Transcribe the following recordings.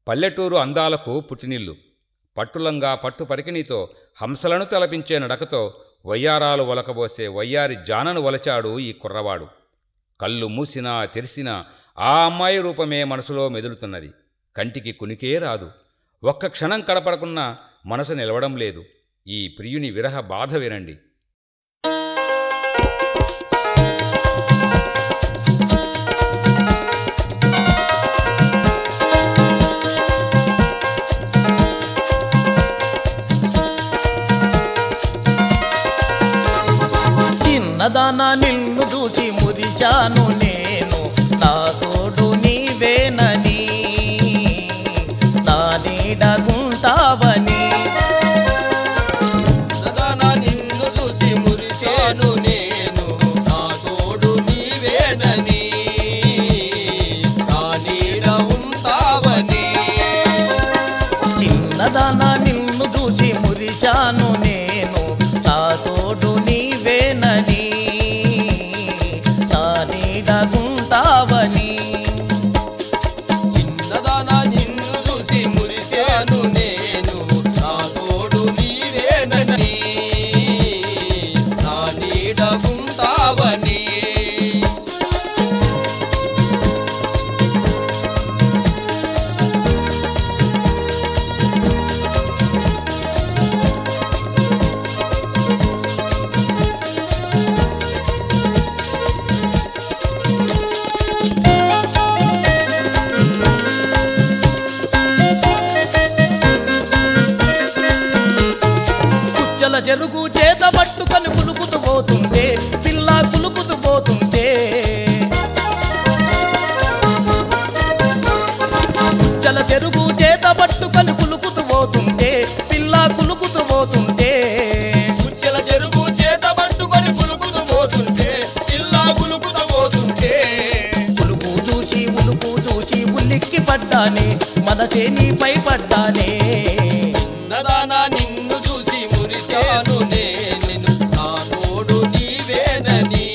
పల్లెటూరు అందాలకు పుట్టినిల్లు పట్టులంగా పట్టు పరికిణితో హంసలను తలపించే నడకతో వయ్యారాలు ఒలకబోసే వయ్యారి జానను ఒలచాడు ఈ కుర్రవాడు కళ్ళు మూసినా తెరిసినా ఆ అమ్మాయి రూపమే మనసులో మెదులుతున్నది కంటికి కునికే రాదు ఒక్క క్షణం కడపడకున్నా మనసు నిలవడం లేదు ఈ ప్రియుని విరహ బాధ వినండి చిన్నదాన నిన్ను చూచి మురిచాను నేను నా తోడు నీవేనని నా నీడగుంటావని సదానా నిన్ను చూసి మురిశాను నేను నా తోడు నీవేనని నా నీడ ఉంటావని చిన్నదాన నిన్ను చూచి మురిచాను నేను నా తోడు నీవేనని నా నీడగుంటావని చిన్నదానా నిన్ను చూసి మురిశాను నేను నా తోడు నీవేనని నా నీడ ఉంటావని కుచ్చల చెరుకు చేత పట్టుకొని కులుకుతూ పోతుంటే పిల్ల కులుకుతూ పోతుంటే కుచ్చల చెరుకు చేత పట్టుకొని కులుకుతూ పోతుంటే పిల్ల కులుకుతూ పోతుంటే కుచ్చెల చెరుకు చేత పట్టుకొని కులుకుతూ పోతుంటే ఇల్లా కులుకుతూ పోతుంటే కులుకు చూసి ఉలుకు చూసి ఉల్లిక్కి పడ్డానే మనసే నీపై పడ్డానే నదానా నిన్ను చూసి మురిశాను నేను నా తోడు నీవేనని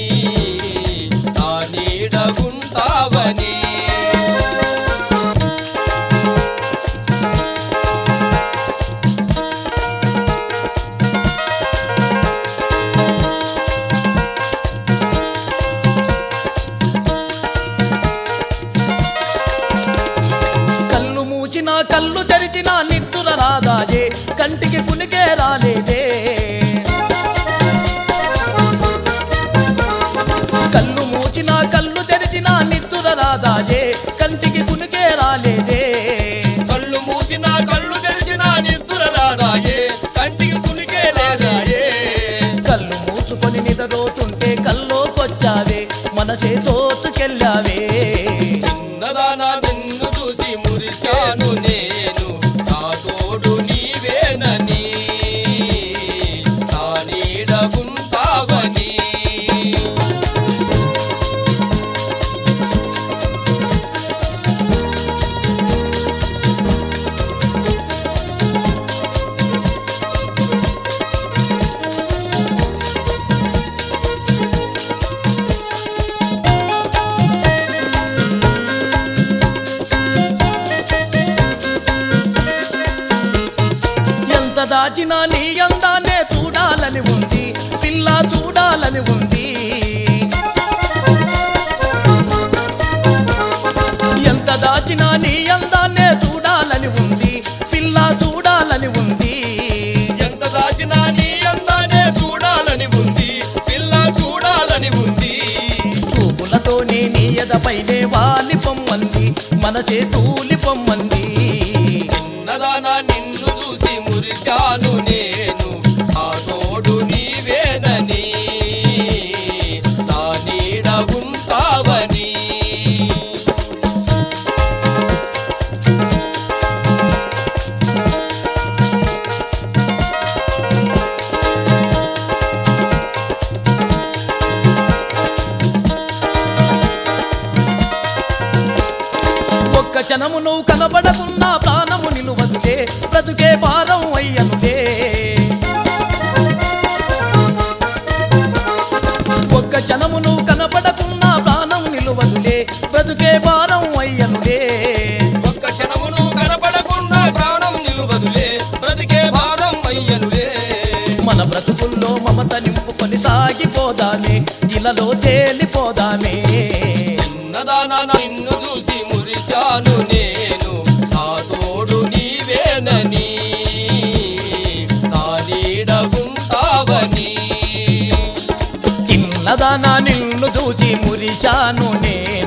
నా నీడగుంటావని కళ్ళు మూచిన కళ్ళు తెరిచిన నిద్దుల రాదాజే కంటికి కునికే రాలేదే కళ్ళు మూచిన కళ్ళు తెరిచిన నిద్దుల రాదాజే కంటికి కునికే రాలేదే కళ్ళు మూసిన కళ్ళు తెరిచిన నిద్ర రాదాయే కంటికి కునికే లేదాయే కళ్ళు మూసుకొని నిద్రపోతుంటే కల్లోకొచ్చావే మనసే తోచుకెళ్ళావే నదానా నిన్ను చూసి మురిశాను నేను నా తోడు నీవేనని నా నీడగుంటావని ఎంత దాచినా నీ అందాన్నే చూడాలని ఉంది పిల్ల చూడాలని ఉంది ఎంత దాచినా నీ అందాన్నే చూడాలని ఉంది పిల్ల చూడాలని ఉంది ఎంత దాచినా నీ అందానే చూడాలని ఉంది పిల్ల చూడాలని ఉంది చూపులతోనే నీ ఎదపైనే వాలి పొమ్మంది మనసే తూలి పొమ్మంది నదానా నిన్ను చూసి మురిశాను నేను ఆ తోడు నీవేనని నా నీడ ఉంటావని ఒక్క క్షణము నువ్వు కనబడకున్నా ప్రాణము నిలువదులే బ్రతుకే భారం అయ్యనులే ఒక్క క్షణము నువ్వు కనబడకున్నా ప్రాణం నిలువదులే బ్రతుకే భారం అయ్యనులే ఒక్క క్షణమును మమత నింపుకొని సాగిపోదామే ఇలలో తేలిపోదామే చిన్నదానా నిన్ను చూసి మురిశాను నేను నా తోడు నీవేనని నా నీడ ఉంటావని చిన్నదానా నిన్ను చూచి మురిశాను నేను